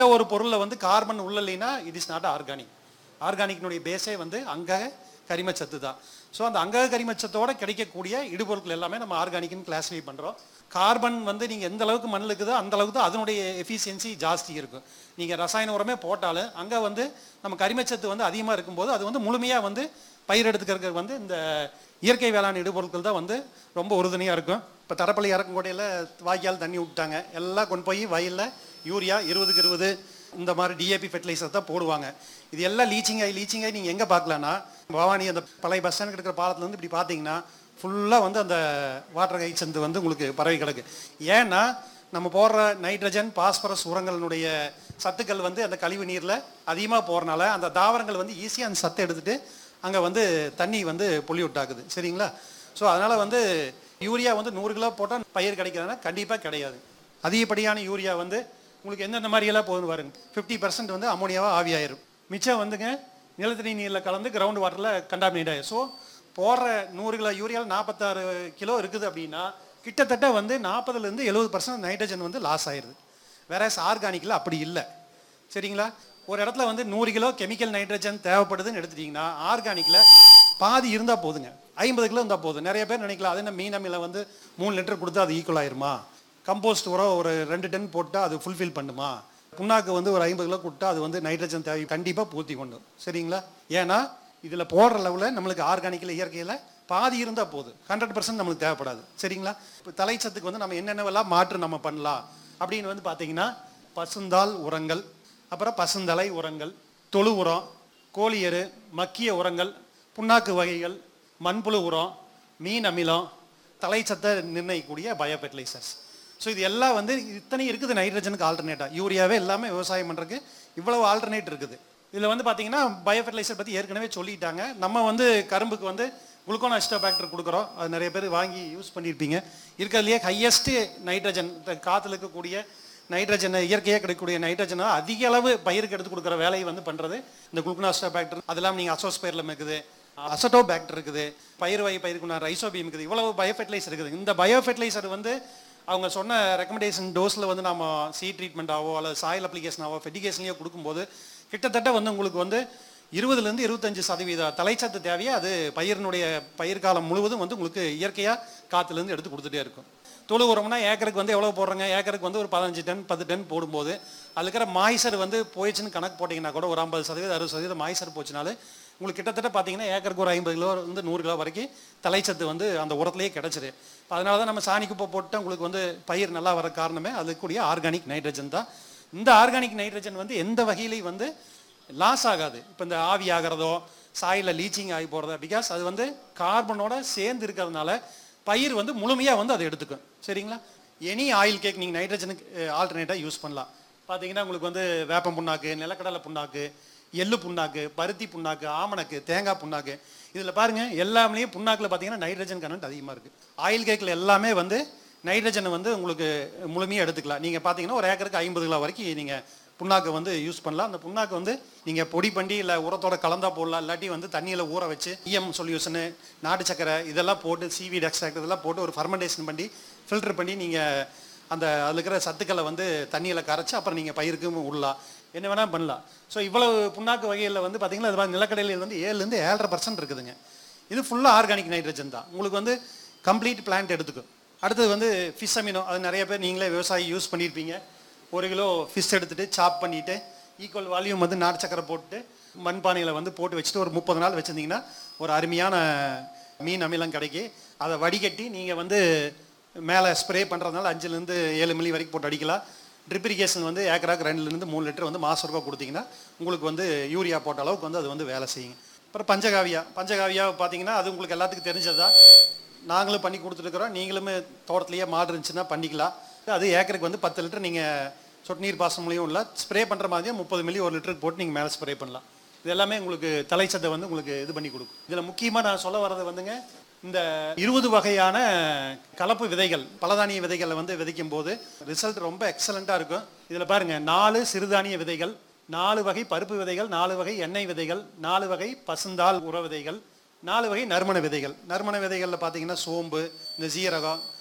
ஒரு பொருளில் வந்து கார்பன் உள்ள இல்லைன்னா இட் இஸ் நாட் ஆர்கானிக் ஆர்கானிக்னுடைய பேஸே வந்து அங்கக கரிமச்சத்து தான் ஸோ அந்த அங்கக கரிமச்சத்தோட கிடைக்கக்கூடிய இடுபொருட்கள் எல்லாமே நம்ம ஆர்கானிக்னு கிளாஸிஃபை பண்ணுறோம் கார்பன் வந்து நீங்கள் எந்த அளவுக்கு மண்ணில் இருக்குதோ அந்த அளவுக்கு தான் அதனுடைய எஃபிஷியன்சி ஜாஸ்தி இருக்கும் நீங்கள் ரசாயன உரமே போட்டாலும் அங்கே வந்து நம்ம கரிமச்சத்து வந்து அதிகமாக இருக்கும்போது அது வந்து முழுமையாக வந்து பயிர் எடுத்துக்கிறதுக்கு வந்து இந்த இயற்கை வேளாண் இடுபொருட்கள் தான் வந்து ரொம்ப உறுதுணையாக இருக்கும் இப்போ தரப்பள்ளி இறக்கங்கோடையில் வாய்க்கால் தண்ணி விட்டாங்க எல்லாம் கொண்டு போய் வயலில் யூரியா இருபதுக்கு இருபது இந்த மாதிரி டிஏபி ஃபெர்டிலைசர் தான் போடுவாங்க இது எல்லாம் லீச்சிங் ஆகி லீச்சிங் ஆகி நீங்கள் எங்கே பார்க்கலான்னா பவானி அந்த பழைய பஸ் ஸ்டாண்ட் இருக்கிற பாலத்துல இருந்து இப்படி பார்த்தீங்கன்னா ஃபுல்லாக வந்து அந்த வாட்டர் கைச்சந்து வந்து உங்களுக்கு பரவி கிடக்கு ஏன்னா நம்ம போடுற நைட்ரஜன் பாஸ்பரஸ் உரங்களினுடைய சத்துக்கள் வந்து அந்த கழிவு நீரில் அதிகமாக போகிறனால அந்த தாவரங்கள் வந்து ஈஸியாக அந்த சத்தை எடுத்துட்டு அங்கே வந்து தண்ணி வந்து பொல்யூட் ஆகுது சரிங்களா ஸோ அதனால் வந்து யூரியா வந்து நூறு கிலோ போட்டால் பயிர் கிடைக்குதுன்னா கண்டிப்பாக கிடையாது அதிகப்படியான யூரியா வந்து உங்களுக்கு எந்தெந்த மாதிரியெல்லாம் போகுதுன்னு பாருங்க ஃபிஃப்டி பர்சன்ட் வந்து அமோனியாவாக ஆவியாயிரும் மிச்சம் வந்துங்க நிலத்தடி நீரில் கலந்து கிரவுண்ட் வாட்டரில் கண்டாமினேட் ஆயிரும் ஸோ போடுற நூறு கிலோ யூரியாவில் நாற்பத்தாறு கிலோ இருக்குது அப்படின்னா கிட்டத்தட்ட வந்து நாற்பதுலேருந்து எழுபது பர்சன்ட் நைட்ரஜன் வந்து லாஸ் ஆயிடுது வேற ஆர்கானிக்கில் அப்படி இல்லை சரிங்களா ஒரு இடத்துல வந்து நூறு கிலோ கெமிக்கல் நைட்ரஜன் தேவைப்படுதுன்னு எடுத்துட்டீங்கன்னா ஆர்கானிக்கில் பாதி இருந்தால் போதுங்க ஐம்பது கிலோ இருந்தால் போதும் நிறைய பேர் நினைக்கலாம் அது என்ன மீன் அமில வந்து மூணு லிட்டர் கொடுத்தா அது ஈக்குவல் ஆயிருமா கம்போஸ்ட் உரம் ஒரு ரெண்டு டன் போட்டால் அது ஃபுல்ஃபில் பண்ணுமா புண்ணாக்கு வந்து ஒரு ஐம்பது கிலோ கொடுத்தா அது வந்து நைட்ரஜன் தேவை கண்டிப்பாக பூர்த்தி கொண்டும் சரிங்களா ஏன்னா இதில் போடுற லெவலில் நம்மளுக்கு ஆர்கானிக்கில் இயற்கையில் பாதி இருந்தால் போதும் ஹண்ட்ரட் பர்சன்ட் நம்மளுக்கு தேவைப்படாது சரிங்களா இப்போ தலைச்சத்துக்கு வந்து நம்ம என்னென்னவெல்லாம் மாற்று நம்ம பண்ணலாம் அப்படின்னு வந்து பார்த்தீங்கன்னா பசுந்தாள் உரங்கள் அப்புறம் பசுந்தலை உரங்கள் தொழு உரம் கோழியரு மக்கிய உரங்கள் புண்ணாக்கு வகைகள் மண்புழு உரம் மீன் அமிலம் தலைச்சத்தை நிர்ணயிக்கக்கூடிய பயோ ஃபெர்டிலைசர்ஸ் ஸோ இது எல்லாம் வந்து இத்தனை இருக்குது நைட்ரஜனுக்கு ஆல்டர்னேட்டாக யூரியாவே எல்லாமே விவசாயம் பண்ணுறதுக்கு இவ்வளவு ஆல்டர்னேட் இருக்குது இதில் வந்து பார்த்தீங்கன்னா பயோ ஃபெர்டிலைசர் பற்றி ஏற்கனவே சொல்லிட்டாங்க நம்ம வந்து கரும்புக்கு வந்து குளுக்கோன் அஸ்டோபாக்டர் கொடுக்குறோம் அது நிறைய பேர் வாங்கி யூஸ் பண்ணியிருப்பீங்க இருக்கிறதுலையே ஹையஸ்ட் நைட்ரஜன் காற்றுல இருக்கக்கூடிய நைட்ரஜன் இயற்கையாக கிடைக்கக்கூடிய நைட்ரஜனை அதிக அளவு பயிருக்கு எடுத்து கொடுக்குற வேலையை வந்து பண்ணுறது இந்த குளுக்கோனாஸ்டா பேக்டர் அதெல்லாம் நீங்கள் அசோஸ்பயரில் இருக்குது அசட்டோ பேக்டர் இருக்குது பயிர் வகை பயிருக்குன்னா ரைசோபியம் இருக்குது இவ்வளவு பயோ ஃபெர்டிலைசர் இருக்குது இந்த பயோ ஃபெர்டிலைசர் வந்து அவங்க சொன்ன ரெக்கமெண்டேஷன் டோஸில் வந்து நம்ம சீ ட்ரீட்மெண்ட்டாவோ அல்லது சாயில் அப்ளிகேஷனாவோ ஃபெர்டிகேஷன்லையோ கொடுக்கும்போது கிட்டத்தட்ட வந்து உங்களுக்கு வந்து இருபதுலேருந்து இருபத்தஞ்சு சதவீத தலைச்சத்து தேவையை அது பயிரினுடைய பயிர் காலம் முழுவதும் வந்து உங்களுக்கு இயற்கையாக காற்றுலேருந்து எடுத்து கொடுத்துட்டே இருக்கும் தொழு உரம்னா ஏக்கருக்கு வந்து எவ்வளோ போடுறாங்க ஏக்கருக்கு வந்து ஒரு பதினஞ்சு டன் பத்து டன் போடும்போது அதுல இருக்கிற மாய்சர் வந்து போயிடுச்சுன்னு கணக்கு போட்டிங்கன்னா கூட ஒரு ஐம்பது சதவீதம் அறுபது சதவீதம் மாய்சர் போச்சுனாலே உங்களுக்கு கிட்டத்தட்ட பார்த்தீங்கன்னா ஏக்கருக்கு ஒரு ஐம்பது கிலோ வந்து நூறு கிலோ வரைக்கும் தலைச்சத்து வந்து அந்த உரத்துலேயே கிடச்சிது அதனால தான் நம்ம சாணி குப்பை போட்டு உங்களுக்கு வந்து பயிர் நல்லா வர காரணமே அதுக்குரிய ஆர்கானிக் நைட்ரஜன் தான் இந்த ஆர்கானிக் நைட்ரஜன் வந்து எந்த வகையிலையும் வந்து லாஸ் ஆகாது இப்போ இந்த ஆவி ஆகிறதோ சாயில் லீச்சிங் ஆகி போகிறதோ பிகாஸ் அது வந்து கார்பனோட சேர்ந்து இருக்கிறதுனால பயிர் வந்து முழுமையாக வந்து அதை எடுத்துக்கும் சரிங்களா எனி ஆயில் கேக் நீங்கள் நைட்ரஜனுக்கு ஆல்டர்னேட்டாக யூஸ் பண்ணலாம் பார்த்தீங்கன்னா உங்களுக்கு வந்து வேப்பம் புண்ணாக்கு நிலக்கடலை புண்ணாக்கு எள்ளு புண்ணாக்கு பருத்தி புண்ணாக்கு ஆமணக்கு தேங்காய் புண்ணாக்கு இதில் பாருங்க எல்லாமே புண்ணாக்கில் பார்த்தீங்கன்னா நைட்ரஜன் கனெக்ட் அதிகமாக இருக்குது ஆயில் கேக்கில் எல்லாமே வந்து நைட்ரஜனை வந்து உங்களுக்கு முழுமையாக எடுத்துக்கலாம் நீங்கள் பார்த்தீங்கன்னா ஒரு ஏக்கருக்கு ஐம்பது கிலோ வரைக்கும் நீங்கள் புண்ணாக்கு வந்து யூஸ் பண்ணலாம் அந்த புண்ணாக்கு வந்து நீங்கள் பொடி பண்ணி இல்லை உரத்தோட கலந்தா போடலாம் இல்லாட்டி வந்து தண்ணியில் ஊற வச்சு இஎம் சொல்யூஷனு நாட்டு சக்கரை இதெல்லாம் போட்டு சிவிட் எக்ஸ்ட்ராக்ட் இதெல்லாம் போட்டு ஒரு ஃபர்மெண்டேஷன் பண்ணி ஃபில்டர் பண்ணி நீங்கள் அந்த அதில் இருக்கிற சத்துக்களை வந்து தண்ணியில் கரைச்சி அப்புறம் நீங்கள் பயிருக்கும் விடலாம் என்ன வேணால் பண்ணலாம் ஸோ இவ்வளவு புண்ணாக்கு வகையில் வந்து பார்த்தீங்கன்னா அது மாதிரி நிலக்கடலையில் வந்து ஏழுலேருந்து ஏழரை பர்சன்ட் இருக்குதுங்க இது ஃபுல்லாக ஆர்கானிக் நைட்ரஜன் தான் உங்களுக்கு வந்து கம்ப்ளீட் பிளான்ட் எடுத்துக்கும் அடுத்தது வந்து ஃபிஷ் அமினோ அது நிறைய பேர் நீங்களே விவசாயி யூஸ் பண்ணியிருப்பீங்க ஒரு கிலோ ஃபிஷ் எடுத்துட்டு சாப் பண்ணிட்டு ஈக்குவல் வால்யூம் வந்து நாட்டு சக்கரை போட்டு மண்பானையில் வந்து போட்டு வச்சுட்டு ஒரு முப்பது நாள் வச்சுருந்தீங்கன்னா ஒரு அருமையான மீன் அமிலம் கிடைக்கி அதை வடிகட்டி நீங்கள் வந்து மேலே ஸ்ப்ரே பண்ணுறதுனால அஞ்சுலேருந்து ஏழு மில்லி வரைக்கும் போட்டு அடிக்கலாம் ட்ரிப் இரிகேஷன் வந்து ஏக்கராக்கு ரெண்டுலேருந்து மூணு லிட்டர் வந்து மாசம் ரூபாய் கொடுத்தீங்கன்னா உங்களுக்கு வந்து யூரியா போட்ட அளவுக்கு வந்து அது வந்து வேலை செய்யுங்க அப்புறம் பஞ்சகாவியா பஞ்சகாவியா பார்த்தீங்கன்னா அது உங்களுக்கு எல்லாத்துக்கும் தெரிஞ்சதா நாங்களும் பண்ணி கொடுத்துருக்குறோம் நீங்களுமே தோட்டத்திலேயே மாடு இருந்துச்சுன்னா பண்ணிக்கலாம் அது ஏக்கருக்கு வந்து பத்து லிட்டர் நீங்கள் சொட்டு நீர் பாசனமுலையும் இல்லை ஸ்ப்ரே பண்ணுற மாதிரியே முப்பது மில்லி ஒரு லிட்டருக்கு போட்டு நீங்கள் மேலே ஸ்ப்ரே பண்ணலாம் இது எல்லாமே உங்களுக்கு தலைச்சத்தை வந்து உங்களுக்கு இது பண்ணி கொடுக்கும் இதில் முக்கியமாக நான் சொல்ல வர்றது வந்துங்க இந்த இருபது வகையான கலப்பு விதைகள் பலதானிய விதைகளை வந்து விதைக்கும் போது ரிசல்ட் ரொம்ப எக்ஸலண்ட்டாக இருக்கும் இதில் பாருங்க நாலு சிறுதானிய விதைகள் நாலு வகை பருப்பு விதைகள் நாலு வகை எண்ணெய் விதைகள் நாலு வகை பசுந்தாள் உர விதைகள் நாலு வகை நறுமண விதைகள் நறுமண விதைகளில் பார்த்தீங்கன்னா சோம்பு இந்த சீரகம்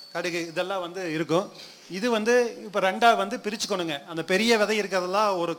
கடுகு இதெல்லாம் வந்து இருக்கும் இது வந்து இப்போ ரெண்டா வந்து பிரிச்சுக்கணுங்க அந்த பெரிய விதை இருக்கிறதெல்லாம் ஒரு